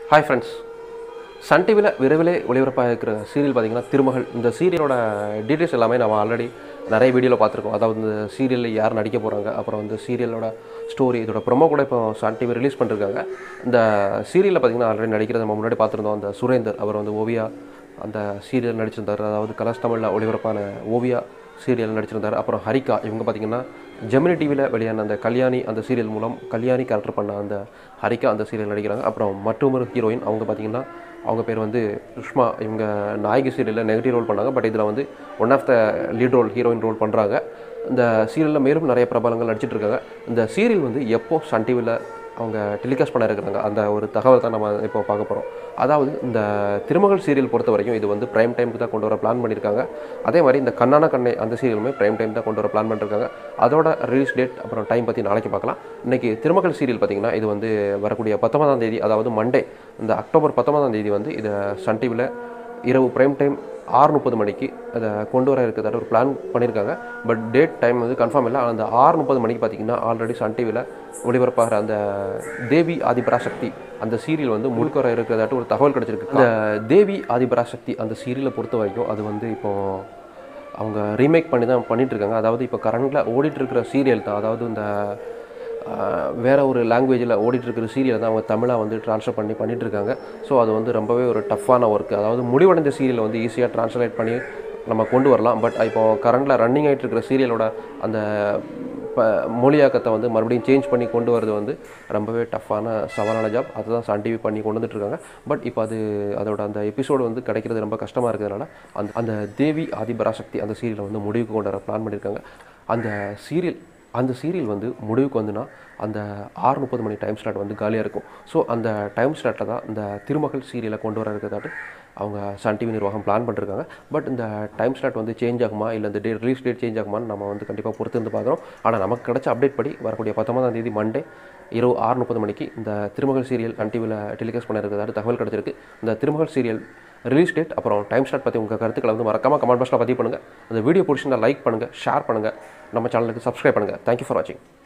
hi friends Sun டிவியில் விரைவிலே ஒளிபரப்பாக இருக்கிற சீரியல் பார்த்தீங்கன்னா திருமகள் இந்த சீரியலோட டீட்டெயில்ஸ் எல்லாமே நம்ம ஆல்ரெடி நிறைய வீடியோவில் பார்த்துருக்கோம் அதாவது இந்த சீரியலில் யார் நடிக்க போகிறாங்க அப்புறம் வந்து சீரியலோட ஸ்டோரி இதோட ப்ரொமோ கூட இப்போ சன் டிவி ரிலீஸ் பண்ணிருக்காங்க இந்த சீரியலில் பார்த்தீங்கன்னா ஆல்ரெடி நடிக்கிறத நம்ம முன்னாடி பார்த்துருந்தோம் அந்த சுரேந்தர் அவர் வந்து ஓவியா அந்த சீரியல் நடிச்சிருந்தார் அதாவது கலர்ஸ் தமிழில் ஒளிபரப்பான ஓவியா சீரியல் நடிச்சிருந்தார் அப்புறம் ஹரிகா இவங்க பார்த்தீங்கன்னா ஜெமினி டிவியில் வெளியான அந்த கல்யாணி அந்த சீரியல் மூலம் கல்யாணி கேரக்டர் பண்ண அந்த ஹரிகா அந்த சீரியல் நடிக்கிறாங்க அப்புறம் மற்றொரு ஹீரோயின் அவங்க பார்த்தீங்கன்னா அவங்க பேர் வந்து சுஷ்மா இவங்க நாயகி சீரியலில் நெகட்டிவ் ரோல் பண்ணாங்க பட் இதில் வந்து one of the lead role heroine role பண்ணுறாங்க இந்த சீரியலில் மேலும் நிறைய பிரபலங்கள் நடிச்சிட்டு இருக்காங்க இந்த சீரியல் வந்து எப்போ சன் டிவியில் அவங்க டெலிகாஸ்ட் பண்ண இருக்கிறாங்க அந்த ஒரு தகவல் தான் நம்ம இப்போ பார்க்க போகிறோம் அதாவது இந்த திருமகள் சீரியல் பொறுத்த வரைக்கும் இது வந்து பிரைம் டைமுக்கு தான் கொண்டு வர பிளான் பண்ணியிருக்காங்க அதே மாதிரி இந்த கண்ணான கண்ணை அந்த சீரியலுமே பிரைம் டைம் தான் கொண்டு வர பிளான் பண்ணிருக்காங்க அதோட ரிலீஸ் டேட் அப்புறம் டைம் பற்றி நாளைக்கு பார்க்கலாம் இன்றைக்கி திருமகள் சீரியல் பார்த்திங்கன்னா இது வந்து வரக்கூடிய பத்தொன்பதாம் தேதி அதாவது மண்டே இந்த அக்டோபர் பத்தொன்பதாம் தேதி வந்து இதை சன் டிவியில் இரவு பிரைம் டைம் ஆறு முப்பது மணிக்கு அதை கொண்டு வர இருக்கிறதால ஒரு பிளான் பண்ணியிருக்காங்க பட் டேட் டைம் வந்து கன்ஃபார்ம் இல்லை அந்த ஆறு முப்பது மணிக்கு பார்த்தீங்கன்னா ஆல்ரெடி சன் டிவியில் ஒளிபரப்பாகிற அந்த தேவி ஆதிபராசக்தி அந்த சீரியல் வந்து முழுக்க வர இருக்கிறதாட்டு ஒரு தகவல் கிடச்சிருக்கு இந்த தேவி ஆதிபராசக்தி அந்த சீரியலை பொறுத்த வரைக்கும் அது வந்து இப்போ அவங்க ரீமேக் பண்ணி தான் பண்ணிட்டு இருக்காங்க அதாவது இப்போ கரண்டில் ஓடிட்டு இருக்கிற சீரியல் தான் அதாவது இந்த ஆஹ், வேற ஒரு லாங்குவேஜில் ஓடிட்டு இருக்கிற சீரியலை தான் அவங்க தமிழாக வந்து ட்ரான்ஸ்ஃபர் பண்ணி பண்ணிட்டு இருக்காங்க ஸோ அது வந்து ரொம்பவே ஒரு டஃப்பான ஒர்க் அதாவது முடிவடைந்த சீரியலை வந்து ஈஸியாக ட்ரான்ஸ்லேட் பண்ணி நம்ம கொண்டு வரலாம் பட் இப்போ கரண்டில் ரன்னிங் ஆகிட்டு இருக்கிற சீரியலோட அந்த இப்போ மொழியாக்கத்தை வந்து மறுபடியும் சேஞ்ச் பண்ணி கொண்டு வரது வந்து ரொம்பவே டஃப்பான சவாலான ஜாப் அதுதான் சன் டிவி பண்ணி கொண்டு வந்துட்டு இருக்காங்க பட் இப்போ அது அதோட அந்த எபிசோடு வந்து கிடைக்கிறது ரொம்ப கஷ்டமாக இருக்கிறதுனால அந்த அந்த தேவி ஆதிபராசக்தி அந்த சீரியலை வந்து முடிவுக்கு கொண்டு வர பிளான் பண்ணியிருக்காங்க அந்த சீரியல் அந்த சீரியல் வந்து முடிவுக்கு வந்துன்னா அந்த ஆறு முப்பது மணி டைம் ஸ்லாட் வந்து காலியாக இருக்கும் ஸோ அந்த டைம் ஸ்லாட்டில் தான் இந்த திருமகள் சீரியலை கொண்டு வர இருக்கிறதாட்டு அவங்க சன் டிவி நிர்வாகம் பிளான் பண்ணிருக்காங்க பட் இந்த டைம் ஸ்லாட் வந்து சேஞ்ச் ஆகுமா இல்லை இந்த டேட் ரிலீஸ் டேட் சேஞ்ச் ஆகுமான்னு நம்ம வந்து கண்டிப்பாக பொறுத்து இருந்து பார்க்குறோம் ஆனால் நமக்கு கிடைச்ச அப்டேட் படி வரக்கூடிய பத்தொன்பதாம் தேதி மண்டே இரவு ஆறு முப்பது மணிக்கு இந்த திருமகள் சீரியல் சன் டிவியில் டெலிகாஸ்ட் பண்ண இருக்கிறதாட்டு தகவல் கிடச்சிருக்கு இந்த திருமகள் சீரியல் ரிலீஸ் டேட் அப்புறம் டைம் ஸ்லாட் பற்றி உங்கள் கருத்துக்களை வந்து மறக்காம கமெண்ட் பாக்ஸில் பதிவு பண்ணுங்கள் அந்த வீடியோ பிடிச்சிருந்தா லைக் பண்ணுங்கள் ஷேர் பண்ணுங்கள் நம்ம சேனலுக்கு சப்ஸ்கிரைப் பண்ணுங்கள் தேங்க்யூ ஃபார் வாட்சிங்